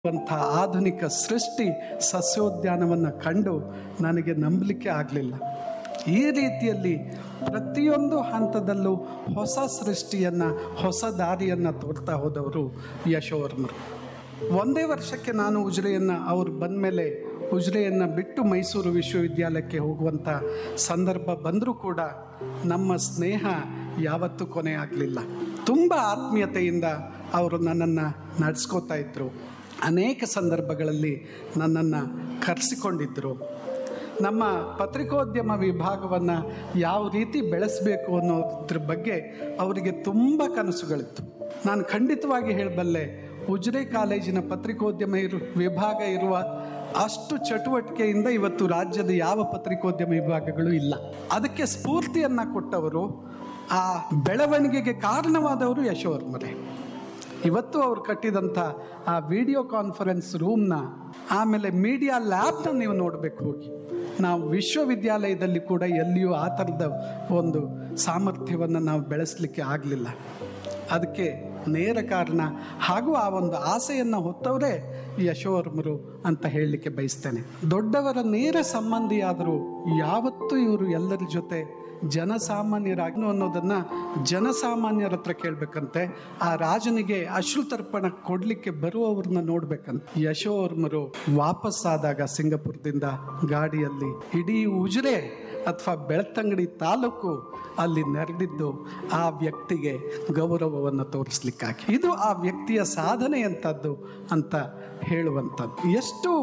ವಂಥ ಆಧುನಿಕ ಸೃಷ್ಟಿ ಸಸ್ಯೋದ್ಯಾನವನ್ನು ಕಂಡು ನನಗೆ ನಂಬಲಿಕ್ಕೆ ಆಗಲಿಲ್ಲ ಈ ರೀತಿಯಲ್ಲಿ ಪ್ರತಿಯೊಂದು ಹಂತದಲ್ಲೂ ಹೊಸ ಸೃಷ್ಟಿಯನ್ನು ಹೊಸ ದಾರಿಯನ್ನು ತೋರ್ತಾ ಹೋದವರು ಯಶೋವರ್ಮರು ಒಂದೇ ವರ್ಷಕ್ಕೆ ನಾನು ಉಜಿರೆಯನ್ನು ಅವ್ರು ಬಂದ ಮೇಲೆ ಉಜಿರೆಯನ್ನು ಬಿಟ್ಟು ಮೈಸೂರು ವಿಶ್ವವಿದ್ಯಾಲಯಕ್ಕೆ ಹೋಗುವಂಥ ಸಂದರ್ಭ ಬಂದರೂ ಕೂಡ ನಮ್ಮ ಸ್ನೇಹ ಯಾವತ್ತೂ ಕೊನೆ ಆಗಲಿಲ್ಲ ತುಂಬ ಆತ್ಮೀಯತೆಯಿಂದ ಅವರು ನನ್ನನ್ನು ನಡೆಸ್ಕೋತಾ ಇದ್ದರು ಅನೇಕ ಸಂದರ್ಭಗಳಲ್ಲಿ ನನ್ನನ್ನು ಕರೆಸಿಕೊಂಡಿದ್ದರು ನಮ್ಮ ಪತ್ರಿಕೋದ್ಯಮ ವಿಭಾಗವನ್ನು ಯಾವ ರೀತಿ ಬೆಳೆಸಬೇಕು ಅನ್ನೋದ್ರ ಬಗ್ಗೆ ಅವರಿಗೆ ತುಂಬ ಕನಸುಗಳಿತ್ತು ನಾನು ಖಂಡಿತವಾಗಿ ಹೇಳಬಲ್ಲೆ ಉಜಿರೆ ಕಾಲೇಜಿನ ಪತ್ರಿಕೋದ್ಯಮ ಇರು ವಿಭಾಗ ಇರುವ ಅಷ್ಟು ಚಟುವಟಿಕೆಯಿಂದ ಇವತ್ತು ರಾಜ್ಯದ ಯಾವ ಪತ್ರಿಕೋದ್ಯಮ ವಿಭಾಗಗಳು ಇಲ್ಲ ಅದಕ್ಕೆ ಸ್ಫೂರ್ತಿಯನ್ನು ಕೊಟ್ಟವರು ಆ ಬೆಳವಣಿಗೆಗೆ ಕಾರಣವಾದವರು ಯಶೋವರ್ಮರೇ ಇವತ್ತು ಅವ್ರು ಕಟ್ಟಿದಂಥ ಆ ವಿಡಿಯೋ ಕಾನ್ಫರೆನ್ಸ್ ರೂಮ್ನ ಆಮೇಲೆ ಮೀಡಿಯಾ ಲ್ಯಾಬ್ನ ನೀವು ನೋಡಬೇಕು ಹೋಗಿ ನಾವು ವಿಶ್ವವಿದ್ಯಾಲಯದಲ್ಲಿ ಕೂಡ ಎಲ್ಲಿಯೂ ಆ ಥರದ ಒಂದು ಸಾಮರ್ಥ್ಯವನ್ನು ನಾವು ಬೆಳೆಸಲಿಕ್ಕೆ ಆಗಲಿಲ್ಲ ಅದಕ್ಕೆ ನೇರ ಕಾರಣ ಹಾಗೂ ಆ ಒಂದು ಆಸೆಯನ್ನು ಹೊತ್ತವರೇ ಯಶೋವರ್ಮರು ಅಂತ ಹೇಳಲಿಕ್ಕೆ ಬಯಸ್ತೇನೆ ದೊಡ್ಡವರ ನೇರ ಸಂಬಂಧಿಯಾದರೂ ಯಾವತ್ತೂ ಇವರು ಎಲ್ಲರ ಜೊತೆ ಜನಸಾಮಾನ್ಯರಾಗಿ ಅನ್ನೋದನ್ನು ಜನಸಾಮಾನ್ಯರ ಹತ್ರ ಕೇಳಬೇಕಂತೆ ಆ ರಾಜನಿಗೆ ಅಶ್ರುತರ್ಪಣ ಕೊಡಲಿಕ್ಕೆ ಬರುವವ್ರನ್ನ ನೋಡ್ಬೇಕಂತ ಯಶೋವರ್ಮರು ವಾಪಸ್ಸಾದಾಗ ಸಿಂಗಪುರದಿಂದ ಗಾಡಿಯಲ್ಲಿ ಇಡೀ ಉಜಿರೆ ಅಥವಾ ಬೆಳ್ತಂಗಡಿ ತಾಲೂಕು ಅಲ್ಲಿ ನೆರೆದಿದ್ದು ಆ ವ್ಯಕ್ತಿಗೆ ಗೌರವವನ್ನು ತೋರಿಸ್ಲಿಕ್ಕಾಗಿ ಇದು ಆ ವ್ಯಕ್ತಿಯ ಸಾಧನೆ ಅಂತದ್ದು ಅಂತ ಹೇಳುವಂಥದ್ದು ಎಷ್ಟು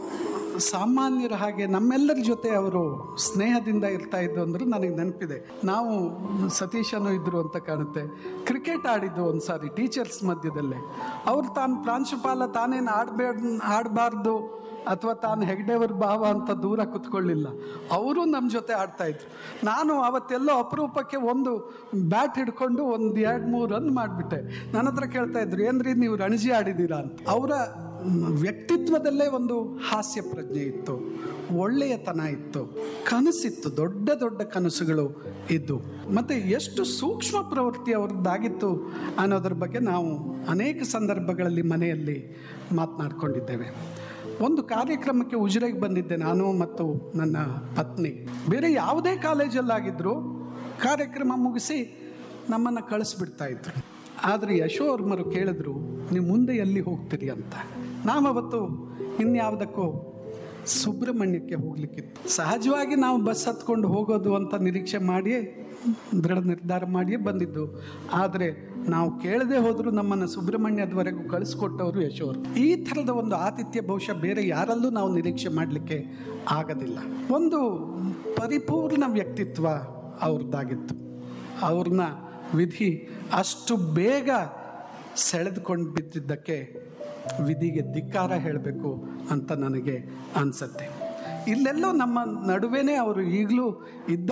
ಸಾಮಾನ್ಯರ ಹಾಗೆ ನಮ್ಮೆಲ್ಲರ ಜೊತೆ ಅವರು ಸ್ನೇಹದಿಂದ ಇರ್ತಾ ಇದ್ದು ಅಂದ್ರೆ ನನಗೆ ನೆನಪಿದೆ ನಾವು ಸತೀಶನು ಇದ್ರು ಅಂತ ಕಾಣುತ್ತೆ ಕ್ರಿಕೆಟ್ ಆಡಿದ್ದು ಒಂದು ಸಾರಿ ಟೀಚರ್ಸ್ ಮಧ್ಯದಲ್ಲೇ ಅವ್ರು ತಾನು ಪ್ರಾಂಶುಪಾಲ ತಾನೇನು ಆಡಬೇಡ ಆಡಬಾರ್ದು ಅಥವಾ ತಾನು ಹೆಗ್ಡೆವರ್ ಭಾವ ಅಂತ ದೂರ ಕುತ್ಕೊಳ್ಳಿಲ್ಲ ಅವರು ನಮ್ಮ ಜೊತೆ ಆಡ್ತಾ ಇದ್ರು ನಾನು ಅವತ್ತೆಲ್ಲೋ ಅಪರೂಪಕ್ಕೆ ಒಂದು ಬ್ಯಾಟ್ ಹಿಡ್ಕೊಂಡು ಒಂದು ಎರಡು ಮೂರು ರನ್ ಮಾಡಿಬಿಟ್ಟೆ ನನ್ನ ಹತ್ರ ಕೇಳ್ತಾ ಇದ್ರು ಏನ್ರಿ ನೀವು ರಣಜಿ ಆಡಿದ್ದೀರಾ ಅಂತ ಅವರ ವ್ಯಕ್ತಿತ್ವದಲ್ಲೇ ಒಂದು ಹಾಸ್ಯ ಪ್ರಜ್ಞೆ ಇತ್ತು ಒಳ್ಳೆಯತನ ಇತ್ತು ಕನಸಿತ್ತು ದೊಡ್ಡ ದೊಡ್ಡ ಕನಸುಗಳು ಇದ್ದು ಮತ್ತು ಎಷ್ಟು ಸೂಕ್ಷ್ಮ ಪ್ರವೃತ್ತಿ ಅವ್ರದ್ದಾಗಿತ್ತು ಅನ್ನೋದ್ರ ಬಗ್ಗೆ ನಾವು ಅನೇಕ ಸಂದರ್ಭಗಳಲ್ಲಿ ಮನೆಯಲ್ಲಿ ಮಾತನಾಡ್ಕೊಂಡಿದ್ದೇವೆ ಒಂದು ಕಾರ್ಯಕ್ರಮಕ್ಕೆ ಉಜಿರೆಗೆ ಬಂದಿದ್ದೆ ನಾನು ಮತ್ತು ನನ್ನ ಪತ್ನಿ ಬೇರೆ ಯಾವುದೇ ಕಾಲೇಜಲ್ಲಾಗಿದ್ದರೂ ಕಾರ್ಯಕ್ರಮ ಮುಗಿಸಿ ನಮ್ಮನ್ನು ಕಳಿಸ್ಬಿಡ್ತಾ ಇದ್ರು ಆದರೆ ಯಶೋವರ್ಮರು ಕೇಳಿದ್ರು ನೀವು ಮುಂದೆ ಎಲ್ಲಿ ಹೋಗ್ತೀರಿ ಅಂತ ನಾವವತ್ತು ಇನ್ಯಾವುದಕ್ಕೂ ಸುಬ್ರಹ್ಮಣ್ಯಕ್ಕೆ ಹೋಗ್ಲಿಕ್ಕಿತ್ತು ಸಹಜವಾಗಿ ನಾವು ಬಸ್ ಹತ್ಕೊಂಡು ಹೋಗೋದು ಅಂತ ನಿರೀಕ್ಷೆ ಮಾಡಿಯೇ ದೃಢ ನಿರ್ಧಾರ ಮಾಡಿಯೇ ಬಂದಿದ್ದು ಆದರೆ ನಾವು ಕೇಳದೆ ಹೋದರೂ ನಮ್ಮನ್ನು ಸುಬ್ರಹ್ಮಣ್ಯದವರೆಗೂ ಕಳಿಸ್ಕೊಟ್ಟವರು ಯಶೋರ್ ಈ ಥರದ ಒಂದು ಆತಿಥ್ಯ ಬಹುಶಃ ಬೇರೆ ಯಾರಲ್ಲೂ ನಾವು ನಿರೀಕ್ಷೆ ಮಾಡಲಿಕ್ಕೆ ಆಗೋದಿಲ್ಲ ಒಂದು ಪರಿಪೂರ್ಣ ವ್ಯಕ್ತಿತ್ವ ಅವ್ರದ್ದಾಗಿತ್ತು ಅವ್ರನ್ನ ವಿಧಿ ಅಷ್ಟು ಬೇಗ ಸೆಳೆದುಕೊಂಡು ಬಿದ್ದಿದ್ದಕ್ಕೆ ವಿಧಿಗೆ ಧಿಕ್ಕಾರ ಹೇಳಬೇಕು ಅಂತ ನನಗೆ ಅನಿಸತ್ತೆ ಇಲ್ಲೆಲ್ಲೋ ನಮ್ಮ ನಡುವೆನೇ ಅವರು ಈಗಲೂ ಇದ್ದ